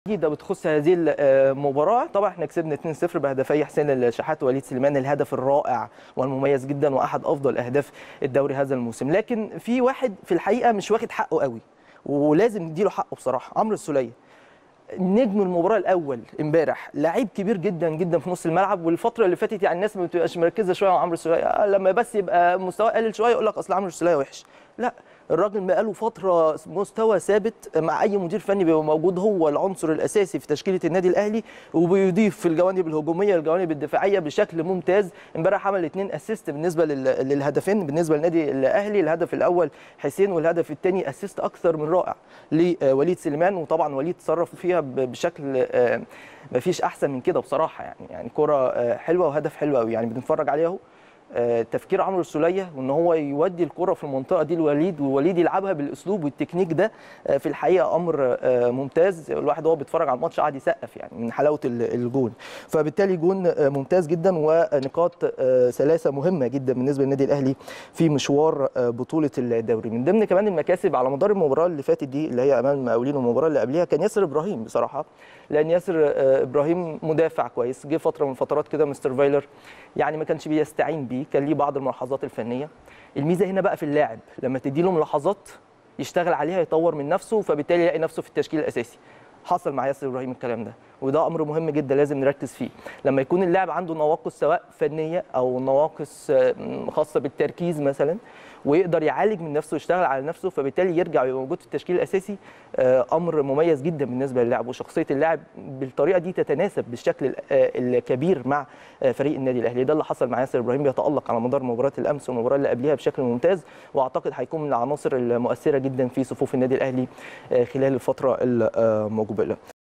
جديده بتخص هذه المباراه طبعا احنا كسبنا 2-0 بهدفي حسين الشحات ووليد سليمان الهدف الرائع والمميز جدا واحد افضل اهداف الدوري هذا الموسم لكن في واحد في الحقيقه مش واخد حقه قوي ولازم نديله حقه بصراحه عمرو السوليه نجم المباراه الاول امبارح لعيب كبير جدا جدا في نص الملعب والفتره اللي فاتت يعني الناس ما بتبقاش مركزه شويه مع عمرو السوليه لما بس يبقى مستواه قلل شويه يقول لك اصل عمرو السوليه وحش لا الراجل بقاله فتره مستوى ثابت مع اي مدير فني بيبقى موجود هو العنصر الاساسي في تشكيله النادي الاهلي وبيضيف في الجوانب الهجوميه الجوانب الدفاعيه بشكل ممتاز امبارح عمل اثنين اسيست بالنسبه للهدفين بالنسبه للنادي الاهلي الهدف الاول حسين والهدف الثاني اسيست اكثر من رائع لوليد سليمان وطبعا وليد تصرف فيها بشكل ما فيش احسن من كده بصراحه يعني يعني كره حلوه وهدف حلو قوي يعني بنتفرج عليه اهو تفكير عمرو السوليه وان هو يودي الكره في المنطقه دي لوليد ووليد يلعبها بالاسلوب والتكنيك ده في الحقيقه امر ممتاز الواحد وهو بيتفرج على الماتش قاعد يسقف يعني من حلاوه الجون فبالتالي جون ممتاز جدا ونقاط ثلاثه مهمه جدا بالنسبه للنادي الاهلي في مشوار بطوله الدوري من ضمن كمان المكاسب على مدار المباراه اللي فاتت دي اللي هي امام المقاولين والمباراه اللي قبلها كان ياسر ابراهيم بصراحه لان ياسر ابراهيم مدافع كويس جه فتره من فترات كده مستر فايلر يعني ما كانش بيستعين بيه كان ليه بعض الملاحظات الفنيه الميزه هنا بقى في اللاعب لما تدي له ملاحظات يشتغل عليها يطور من نفسه فبالتالي يلاقي نفسه في التشكيل الاساسي حصل مع ياسر ابراهيم الكلام ده وده امر مهم جدا لازم نركز فيه لما يكون اللاعب عنده نواقص سواء فنيه او نواقص خاصه بالتركيز مثلا ويقدر يعالج من نفسه ويشتغل على نفسه فبالتالي يرجع ويبقى موجود في التشكيل الاساسي امر مميز جدا بالنسبه للاعب وشخصيه اللاعب بالطريقه دي تتناسب بالشكل الكبير مع فريق النادي الاهلي ده اللي حصل مع ياسر ابراهيم بيتالق على مدار مباراه الامس والمباراه اللي قبلها بشكل ممتاز واعتقد هيكون من العناصر المؤثره جدا في صفوف النادي الاهلي خلال الفتره المقبله